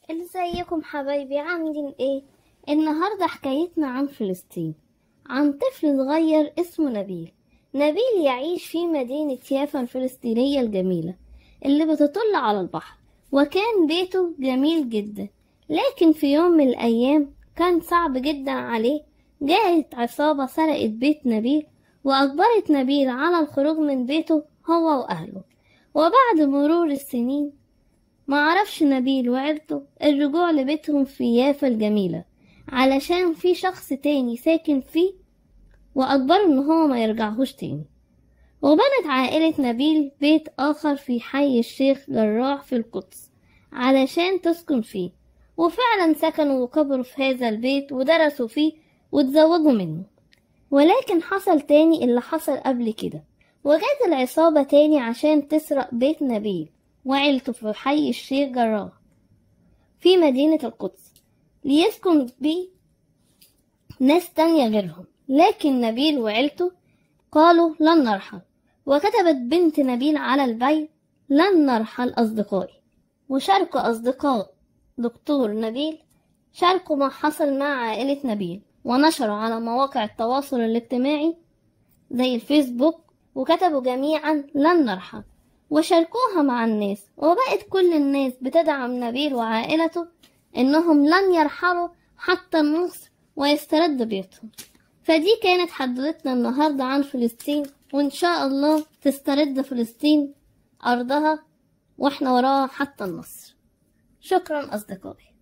ازيكم حبايبي عاملين ايه النهارده حكايتنا عن فلسطين عن طفل صغير اسمه نبيل نبيل يعيش في مدينة يافا الفلسطينية الجميلة اللي بتطل على البحر وكان بيته جميل جدا لكن في يوم من الأيام كان صعب جدا عليه جاءت عصابة سرقت بيت نبيل وأجبرت نبيل على الخروج من بيته هو وأهله وبعد مرور السنين ما عرفش نبيل وعيلته الرجوع لبيتهم في يافا الجميلة علشان في شخص تاني ساكن فيه وأجبره إن هو ما يرجعهوش تاني وبنت عائلة نبيل بيت آخر في حي الشيخ جراح في القدس علشان تسكن فيه وفعلا سكنوا وكبروا في هذا البيت ودرسوا فيه وتزوجوا منه ولكن حصل تاني اللي حصل قبل كده وجات العصابة تاني عشان تسرق بيت نبيل وعيلته في حي الشيخ جراح في مدينة القدس ليسكن بيه ناس تانية غيرهم لكن نبيل وعيلته قالوا لن نرحل وكتبت بنت نبيل على البيت لن نرحل أصدقائي وشاركوا أصدقاء دكتور نبيل شاركوا ما حصل مع عائلة نبيل ونشروا على مواقع التواصل الاجتماعي زي الفيسبوك وكتبوا جميعا لن نرحل وشاركوها مع الناس وبقت كل الناس بتدعم نبيل وعائلته إنهم لن يرحلوا حتى مصر ويستردوا بيوتهم فدي كانت حدوتنا النهاردة عن فلسطين وإن شاء الله تسترد فلسطين أرضها وإحنا وراها حتى النصر شكرا أصدقائي